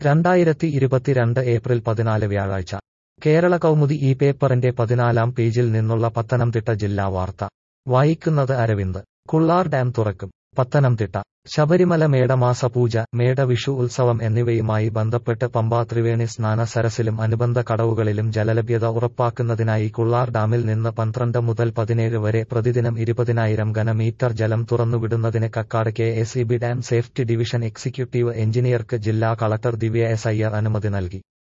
രണ്ടായിരത്തി ഇരുപത്തിരണ്ട് ഏപ്രിൽ പതിനാല് വ്യാഴാഴ്ച കേരള കൗമുദി ഈ പേപ്പറിന്റെ പതിനാലാം പേജിൽ നിന്നുള്ള പത്തനംതിട്ട ജില്ലാ വാർത്ത വായിക്കുന്നത് അരവിന്ദ് കുള്ളാർ ഡാം തുറക്കും പത്തനംതിട്ട ശബരിമല മേടമാസ പൂജ മേടവിഷു ഉത്സവം എന്നിവയുമായി ബന്ധപ്പെട്ട് പമ്പാ ത്രിവേണി സ്നാന സരസിലും അനുബന്ധ കടവുകളിലും ജലലഭ്യത ഉറപ്പാക്കുന്നതിനായി കുള്ളാർ ഡാമിൽ നിന്ന് പന്ത്രണ്ട് മുതൽ പതിനേഴ് വരെ പ്രതിദിനം ഇരുപതിനായിരം ഘനമീറ്റർ ജലം തുറന്നുവിടുന്നതിന് Kakkad K S E B dam safety division executive എഞ്ചിനീയർക്ക് ജില്ലാ കളക്ടർ ദിവ്യ എസ് അയ്യർ അനുമതി നൽകി